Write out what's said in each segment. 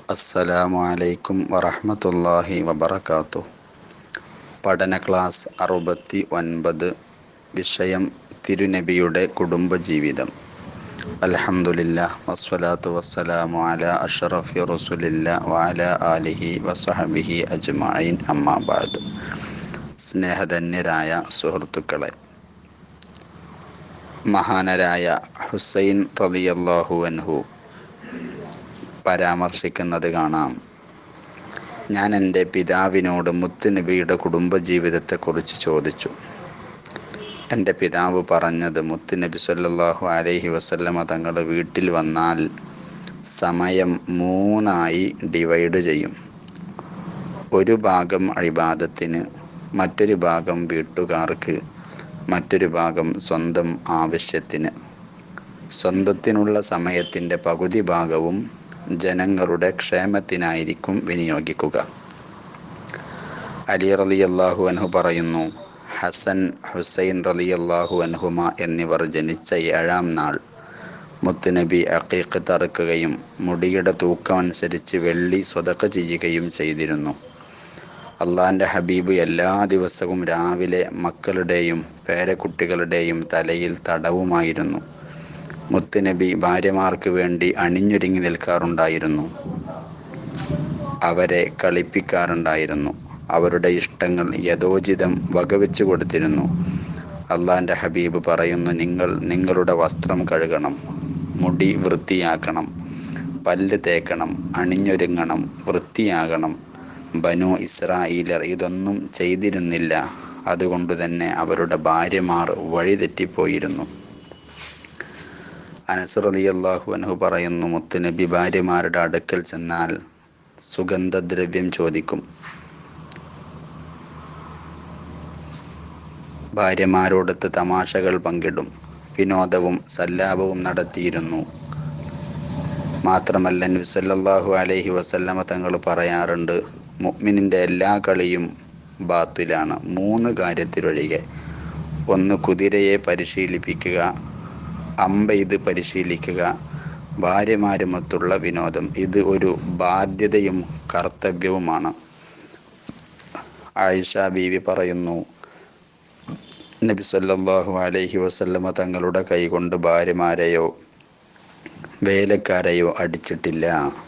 അസ്സലാമു അലൈക്കും വറഹ്മത്തുള്ളാഹി വബറകാതുഹു പഠന ക്ലാസ് അറുപത്തി ഒൻപത് വിഷയം തിരുനബിയുടെ കുടുംബജീവിതം അൽഹംദുലില്ലാ വസ്സലാത്തു വസ്സലാമു അലാ അഷ്റഫി റസുലില്ല വഅല ആലിഹി വസഹബിഹി അജ്മഈൻ അമ്മാ ബഅദ് സ്നേഹധന്യരായ സുഹൃത്തുക്കളെ മഹാനരായ ഹുസൈൻ റളിയല്ലാഹു അൻഹു പരാമർശിക്കുന്നത് കാണാം ഞാൻ എൻ്റെ പിതാവിനോട് മുത്തുനബിയുടെ കുടുംബജീവിതത്തെക്കുറിച്ച് ചോദിച്ചു എൻ്റെ പിതാവ് പറഞ്ഞത് മുത്തുനബി സല്ലല്ലാഹു അലൈഹി വസല്ലമ തങ്ങളുടെ വീട്ടിൽ വന്നാൽ സമയം മൂന്നായി ഡിവൈഡ് ചെയ്യും ഒരു ഭാഗം അഴിബാദത്തിന് മറ്റൊരു ഭാഗം വീട്ടുകാർക്ക് മറ്റൊരു ഭാഗം സ്വന്തം ആവശ്യത്തിന് സ്വന്തത്തിനുള്ള സമയത്തിൻ്റെ പകുതി ഭാഗവും ജനങ്ങളുടെ ക്ഷേമത്തിനായിരിക്കും വിനിയോഗിക്കുക അലി റളിയല്ലാഹു അൻഹു പറയുന്നു ഹസൻ ഹുസൈൻ റളിയല്ലാഹു അൻഹുമ എന്നിവർ ജനിച്ച ഏഴാം നാൾ മുത്തുനബി അക്കീഖ് തറുക്കുകയും മുടിയുടെ തൂക്കമനുസരിച്ച് വെള്ളി സ്വതക്ക ചെയ്യുകയും ചെയ്തിരുന്നു അള്ളാൻ്റെ ഹബീബ് എല്ലാ ദിവസവും രാവിലെ മക്കളുടെയും പേരക്കുട്ടികളുടെയും തലയിൽ തടവുമായിരുന്നു മുത്തുനബി ഭാര്യമാർക്ക് വേണ്ടി അണിഞ്ഞൊരുങ്ങി നിൽക്കാറുണ്ടായിരുന്നു അവരെ കളിപ്പിക്കാറുണ്ടായിരുന്നു അവരുടെ ഇഷ്ടങ്ങൾ യഥോചിതം വകവെച്ചു കൊടുത്തിരുന്നു അള്ളാൻ്റെ ഹബീബ് പറയുന്നു നിങ്ങൾ നിങ്ങളുടെ വസ്ത്രം കഴുകണം മുടി വൃത്തിയാക്കണം പല്ല് തേക്കണം അണിഞ്ഞൊരുങ്ങണം വൃത്തിയാകണം ബനു ഇസ്രായേലർ ഇതൊന്നും ചെയ്തിരുന്നില്ല അതുകൊണ്ട് തന്നെ അവരുടെ ഭാര്യമാർ വഴിതെറ്റിപ്പോയിരുന്നു അനസ് റളിയല്ലാഹു അൻഹു പറയുന്നു മുത്തുനബി ഭാര്യമാരുടെ അടുക്കൽ ചെന്നാൽ സുഗന്ധദ്രവ്യം ചോദിക്കും ഭാര്യമാരോടൊത്ത് തമാശകൾ പങ്കിടും വിനോദവും സല്ലാപവും നടത്തിയിരുന്നു മാത്രമല്ല നബി സല്ലല്ലാഹു അലൈഹി വസല്ലമ തങ്ങൾ പറയാറുണ്ട് മുഅ്മിനിൻ്റെ എല്ലാ കളിയും ബാത്തിലാണ് മൂന്ന് കാര്യത്തിലൊഴികെ ഒന്ന് കുതിരയെ പരിശീലിപ്പിക്കുക അമ്പെയ്ത് പരിശീലിക്കുക ഭാര്യമാരുമൊത്തുള്ള വിനോദം ഇത് ഒരു ബാധ്യതയും കർത്തവ്യവുമാണ് ആയിഷ ബീവി പറയുന്നു നബി സല്ലല്ലാഹു അലൈഹി വസല്ലമ തങ്ങളുടെ കൈകൊണ്ട് ഭാര്യമാരെയോ വേലക്കാരെയോ അടിച്ചിട്ടില്ല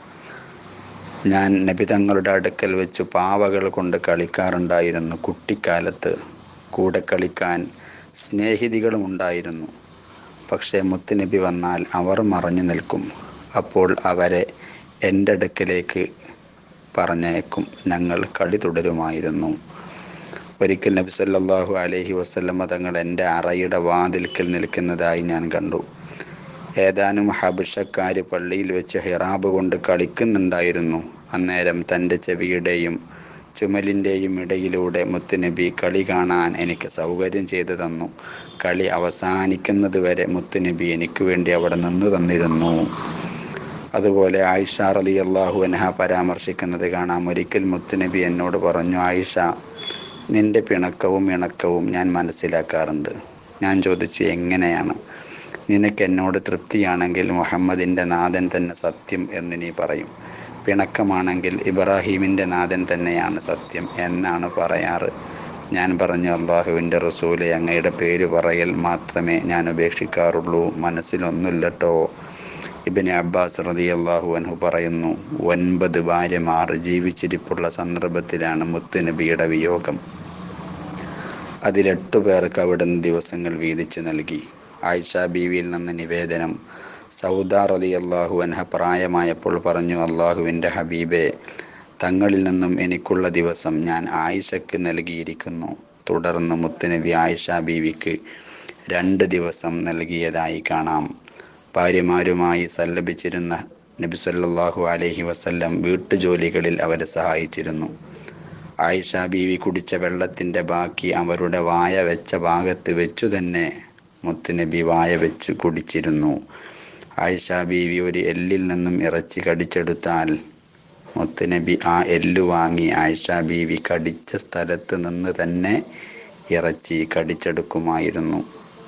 ഞാൻ നബി തങ്ങളുടെ അടുക്കൽ വെച്ച് പാവകൾ കൊണ്ട് കളിക്കാറുണ്ടായിരുന്നു കുട്ടിക്കാലത്ത് കൂടെ കളിക്കാൻ സ്നേഹിതികളും ഉണ്ടായിരുന്നു പക്ഷേ മുത്തുനബി വന്നാൽ അവർ മറഞ്ഞു നിൽക്കും അപ്പോൾ അവരെ എൻ്റെ അടുക്കലേക്ക് പറഞ്ഞേക്കും ഞങ്ങൾ കളി തുടരുമായിരുന്നു ഒരിക്കൽ നബി സല്ലല്ലാഹു അലൈഹി വസല്ലമ തങ്ങൾ എൻ്റെ അറയുടെ വാതിൽക്കൽ നിൽക്കുന്നതായി ഞാൻ കണ്ടു ഏതാനും ഹബിഷക്കാർ പള്ളിയിൽ വെച്ച് ഹിറാബ് കൊണ്ട് കളിക്കുന്നുണ്ടായിരുന്നു അന്നേരം തൻ്റെ ചെവിയുടെയും ചുമലിൻ്റെയും ഇടയിലൂടെ മുത്തുനബി കളി കാണാൻ എനിക്ക് സൗകര്യം ചെയ്തു തന്നു കളി അവസാനിക്കുന്നത് വരെ മുത്തുനബി എനിക്ക് വേണ്ടി അവിടെ നിന്ന് തന്നിരുന്നു അതുപോലെ ആയിഷ റലി അള്ളാഹു അൻഹ പരാമർശിക്കുന്നത് കാണാം ഒരിക്കൽ മുത്തുനബി എന്നോട് പറഞ്ഞു ആയിഷ നിന്റെ പിണക്കവും ഇണക്കവും ഞാൻ മനസ്സിലാക്കാറുണ്ട് ഞാൻ ചോദിച്ചു എങ്ങനെയാണ് നിനക്ക് എന്നോട് തൃപ്തിയാണെങ്കിൽ മുഹമ്മദിൻ്റെ നാഥൻ തന്നെ സത്യം എന്ന് നീ പറയും പിണക്കമാണെങ്കിൽ ഇബ്രാഹീമിൻ്റെ നാഥൻ തന്നെയാണ് സത്യം എന്നാണ് പറയാറ് ഞാൻ പറഞ്ഞു അള്ളാഹുവിൻ്റെ റസൂലെ അങ്ങയുടെ പേര് പറയൽ മാത്രമേ ഞാൻ ഉപേക്ഷിക്കാറുള്ളൂ മനസ്സിലൊന്നുമില്ലട്ടോ ഇബിന് അബ്ബാസ് റതി അള്ളാഹു അൻഹു പറയുന്നു ഒൻപത് ഭാര്യമാർ ജീവിച്ചിരിപ്പുള്ള സന്ദർഭത്തിലാണ് മുത്തുനബിയുടെ വിയോഗം അതിലെട്ടു പേർക്ക് അവിടുന്ന് ദിവസങ്ങൾ വീതിച്ചു നൽകി ആയിഷ ബീവിയിൽ നിന്ന് നിവേദനം സൗദ റലി അള്ളാഹു അൻഹ പ്രായമായപ്പോൾ പറഞ്ഞു അള്ളാഹുവിൻ്റെ ഹബീബെ തങ്ങളിൽ നിന്നും എനിക്കുള്ള ദിവസം ഞാൻ ആയിഷയ്ക്ക് നൽകിയിരിക്കുന്നു തുടർന്ന് മുത്തുനബി ആയിഷ ബീവിക്ക് രണ്ട് ദിവസം നൽകിയതായി കാണാം ഭാര്യമാരുമായി സല്ലപിച്ചിരുന്ന നബി സല്ലല്ലാഹു അലൈഹി വസല്ലം വീട്ടുജോലികളിൽ അവരെ സഹായിച്ചിരുന്നു ആയിഷ ബീവി കുടിച്ച വെള്ളത്തിൻ്റെ ബാക്കി അവരുടെ വായ വെച്ച ഭാഗത്ത് വെച്ചു തന്നെ മുത്തുനബി വായ വെച്ച് കുടിച്ചിരുന്നു ആയിഷ ബീവി ഒരു എല്ലിൽ നിന്നും ഇറച്ചി കടിച്ചെടുത്താൽ മുത്തുനബി ആ എല്ല് വാങ്ങി ആയിഷ ബീവി കടിച്ച സ്ഥലത്ത് നിന്ന് തന്നെ ഇറച്ചി കടിച്ചെടുക്കുമായിരുന്നു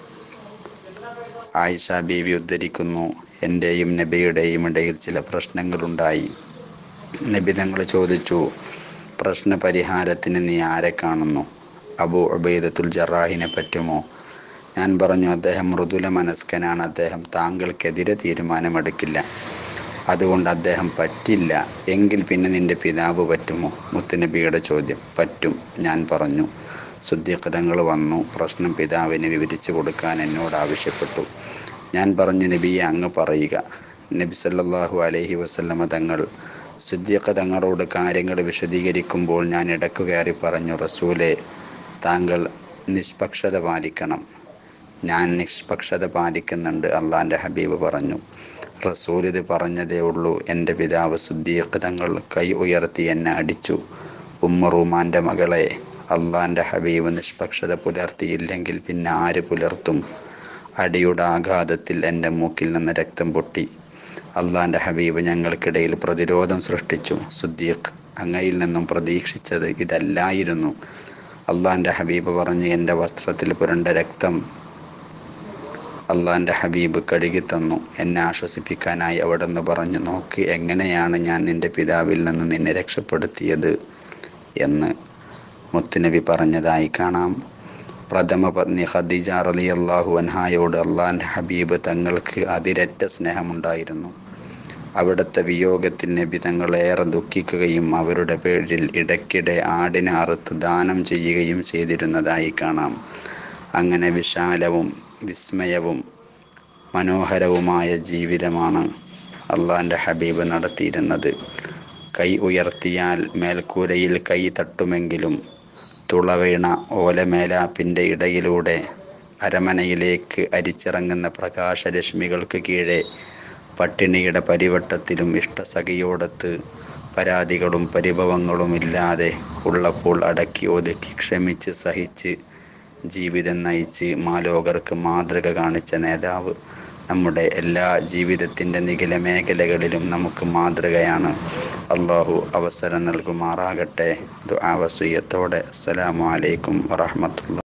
ആയിഷ ബീവി ഉദ്ധരിക്കുന്നു എൻ്റെയും നബിയുടെയും ഇടയിൽ ചില പ്രശ്നങ്ങളുണ്ടായി നബി തങ്ങൾ ചോദിച്ചു പ്രശ്ന പരിഹാരത്തിന് നീ ആരെ കാണുന്നു അബു ഉബൈദത്തുൽ ജറാഹിനെ പറ്റുമോ ഞാൻ പറഞ്ഞു അദ്ദേഹം മൃദുല മനസ്കനാണ് അദ്ദേഹം താങ്കൾക്കെതിരെ തീരുമാനമെടുക്കില്ല അതുകൊണ്ട് അദ്ദേഹം പറ്റില്ല എങ്കിൽ പിന്നെ നിന്റെ പിതാവ് പറ്റുമോ മുത്തുനബിയുടെ ചോദ്യം പറ്റും ഞാൻ പറഞ്ഞു സുദ്ദീഖ് തങ്ങൾ വന്നു പ്രശ്നം പിതാവിന് വിവരിച്ചു കൊടുക്കാൻ എന്നോട് ആവശ്യപ്പെട്ടു ഞാൻ പറഞ്ഞു നബിയെ അങ്ങ് പറയുക നബി സല്ലല്ലാഹു അലൈഹി വസല്ലമ തങ്ങൾ സുദ്ദീഖ് തങ്ങളോട് കാര്യങ്ങൾ വിശദീകരിക്കുമ്പോൾ ഞാൻ ഇടക്കു കയറി പറഞ്ഞു റസൂലെ താങ്കൾ നിഷ്പക്ഷത പാലിക്കണം ഞാൻ നിഷ്പക്ഷത പാലിക്കുന്നുണ്ട് അള്ളാൻ്റെ ഹബീബ് പറഞ്ഞു റസൂൽ ഇത് പറഞ്ഞതേ ഉള്ളൂ എൻ്റെ പിതാവ് സുദ്ദീഖ് തങ്ങൾ കൈ ഉയർത്തി എന്നെ അടിച്ചു ഉമ്മ റൂമാൻ്റെ മകളെ അള്ളാൻ്റെ ഹബീബ് നിഷ്പക്ഷത പുലർത്തിയില്ലെങ്കിൽ പിന്നെ ആര് പുലർത്തും അടിയുടെ ആഘാതത്തിൽ എൻ്റെ മൂക്കിൽ നിന്ന് രക്തം പൊട്ടി അള്ളാൻ്റെ ഹബീബ് ഞങ്ങൾക്കിടയിൽ പ്രതിരോധം സൃഷ്ടിച്ചു സുദ്ദീഖ് അങ്ങയിൽ നിന്നും പ്രതീക്ഷിച്ചത് ഇതല്ലായിരുന്നു അള്ളാൻ്റെ ഹബീബ് പറഞ്ഞു എൻ്റെ വസ്ത്രത്തിൽ പുരണ്ട രക്തം അള്ളാൻ്റെ ഹബീബ് കഴുകി തന്നു എന്നെ ആശ്വസിപ്പിക്കാനായി അവിടെ നിന്ന് പറഞ്ഞു നോക്ക് എങ്ങനെയാണ് ഞാൻ നിൻ്റെ പിതാവിൽ നിന്ന് നിന്നെ രക്ഷപ്പെടുത്തിയത് എന്ന് മുത്തുനബി പറഞ്ഞതായി കാണാം പ്രഥമ പത്നി ഖദീജ റലി അള്ളാഹു അൻഹായോട് അള്ളാൻ്റെ ഹബീബ് തങ്ങൾക്ക് അതിരറ്റ സ്നേഹമുണ്ടായിരുന്നു അവിടുത്തെ വിയോഗത്തിൽ നബി തങ്ങളേറെ ദുഃഖിക്കുകയും അവരുടെ പേരിൽ ഇടയ്ക്കിടെ ആടിനെ അറുത്ത് ദാനം ചെയ്യുകയും ചെയ്തിരുന്നതായി കാണാം അങ്ങനെ വിശാലവും വിസ്മയവും മനോഹരവുമായ ജീവിതമാണ് അള്ളാൻ്റെ ഹബീബ് നടത്തിയിരുന്നത് കൈ ഉയർത്തിയാൽ മേൽക്കൂരയിൽ കൈ തട്ടുമെങ്കിലും തുളവീണ ഓലമേലാപ്പിൻ്റെ ഇടയിലൂടെ അരമനയിലേക്ക് അരിച്ചിറങ്ങുന്ന പ്രകാശരശ്മികൾക്ക് കീഴെ പട്ടിണിയുടെ പരിവട്ടത്തിലും ഇഷ്ടസഖിയോടത്ത് പരാതികളും പരിഭവങ്ങളും ഇല്ലാതെ ഉള്ളപ്പോൾ അടക്കി ഒതുക്കി ക്ഷമിച്ച് സഹിച്ച് ജീവിതം നയിച്ച് മാലോകർക്ക് മാതൃക കാണിച്ച നേതാവ് നമ്മുടെ എല്ലാ ജീവിതത്തിൻ്റെ നിഖില മേഖലകളിലും നമുക്ക് മാതൃകയാണ് അള്ളാഹു അവസരം നൽകുമാറാകട്ടെ ദുആവസുയ്യത്തോടെ അസ്സലാമു അലൈക്കും വറഹ്മത്തുള്ളാഹി